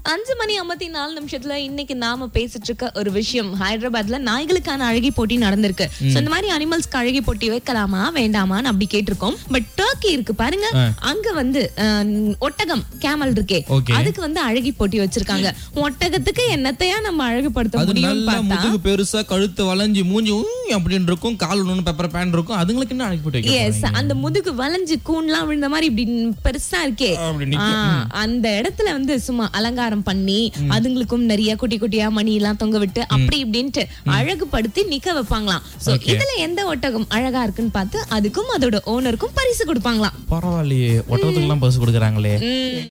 அஞ்சு மணி ஐம்பத்தி நாலு நிமிஷத்துல இன்னைக்கு நாம பேசிட்டு இருக்க ஒரு விஷயம் ஹைதராபாத்ல நாய்களுக்கான அழகி போட்டி நடந்திருக்கு So, இந்த மாதிரி அனிமல்ஸ்க்கு அழகி போட்டி வைக்கலாமா வேண்டாமான்னு அப்படி கேட்டிருக்கோம் பட் டர்க்கி இருக்கு பாருங்க அங்க வந்து அஹ், ஒட்டகம் கேமல் இருக்கே Okay. அதுக்கு வந்து அழகி போட்டி வச்சிருக்காங்க ஒட்டகத்துக்கு என்னத்தையா நம்ம அழகுபடுத்த அது முடியும்னு நல்லா பார்த்தா முதுகு பெருசா கழுத்து வளைஞ்சு மூஞ்சி உம் அப்படின்னு இருக்கும் கால் ஒண்ணு பெப்பர் பேன் இருக்கும் அதுங்களுக்கு என்ன அழைப்பு போட்டு வைக்க எஸ் அந்த முதுகு வளைஞ்சு கூன்லாம் விழுந்த மாதிரி இப்படி பெருசா இருக்கே அப்படி ஆ, அந்த இடத்துல வந்து சும்மா அலங்காரம் பண்ணி அதுங்களுக்கும் நிறைய குட்டி குட்டியா மணி எல்லாம் தொங்க விட்டு அப்படி இப்படின்ட்டு அழகுபடுத்தி நிக்க வைப்பாங்களாம் சோ இதுல எந்த ஒட்டகம் அழகா இருக்குன்னு பார்த்து அதுக்கும் அதோட ஓனருக்கும் பரிசு கொடுப்பாங்களாம் பரவாயில்லையே ஒட்டகத்துக்கு எல்லாம் பஸ் கொடுக்குறாங்களே ம்